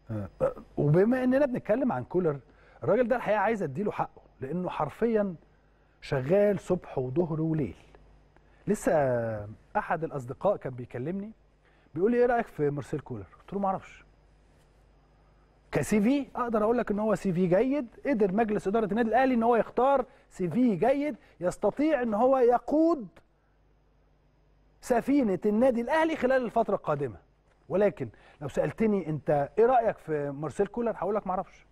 آه، وبما اننا بنتكلم عن كولر الراجل ده الحقيقه عايز اديله حقه لانه حرفيا شغال صبح وظهر وليل لسه احد الاصدقاء كان بيكلمني بيقول لي ايه رايك في مارسيل كولر قلت له ما اعرفش كسي في اقدر اقول لك ان هو سي في جيد قدر مجلس اداره النادي الاهلي ان هو يختار سي في جيد يستطيع ان هو يقود سفينه النادي الاهلي خلال الفتره القادمه ولكن لو سالتني انت ايه رايك في مارسيل كولر هقول لك ما اعرفش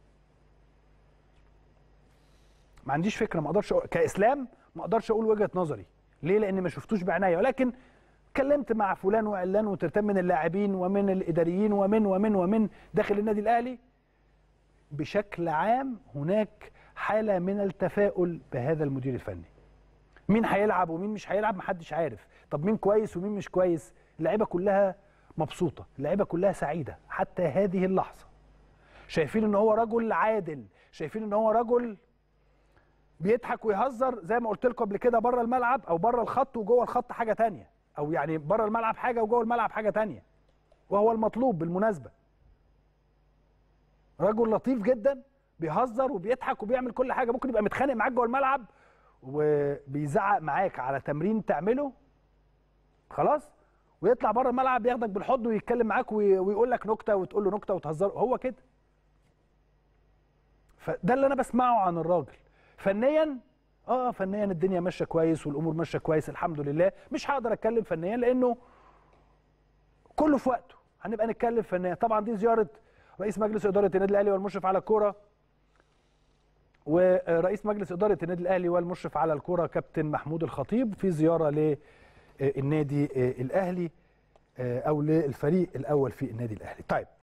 ما عنديش فكره ما اقدرش أقول كاسلام ما اقدرش اقول وجهه نظري ليه لان ما شفتوش بعناية ولكن اتكلمت مع فلان وعلان وترتان من اللاعبين ومن الاداريين ومن ومن ومن داخل النادي الاهلي بشكل عام هناك حاله من التفاؤل بهذا المدير الفني مين هيلعب ومين مش هيلعب محدش عارف طب مين كويس ومين مش كويس اللعيبه كلها مبسوطه اللعيبه كلها سعيده حتى هذه اللحظه شايفين ان هو رجل عادل شايفين ان هو رجل بيضحك ويهزر زي ما قلت لكم قبل كده بره الملعب او بره الخط وجوه الخط حاجه تانية او يعني بره الملعب حاجه وجوه الملعب حاجه تانية وهو المطلوب بالمناسبه رجل لطيف جدا بيهزر وبيضحك وبيعمل كل حاجه ممكن يبقى متخانق معاك جوه الملعب وبيزعق معاك على تمرين تعمله خلاص ويطلع بره الملعب ياخدك بالحضن ويتكلم معاك وي- ويقول لك نكته وتقول له نكته وتهزر هو كده فده اللي انا بسمعه عن الراجل فنيا اه فنيا الدنيا ماشيه كويس والامور ماشيه كويس الحمد لله مش هقدر اتكلم فنيا لانه كله في وقته هنبقى نتكلم فنيا طبعا دي زياره رئيس مجلس اداره النادي الاهلي والمشرف على الكوره ورئيس مجلس اداره النادي الاهلي والمشرف على الكوره كابتن محمود الخطيب في زياره للنادي الاهلي او للفريق الاول في النادي الاهلي طيب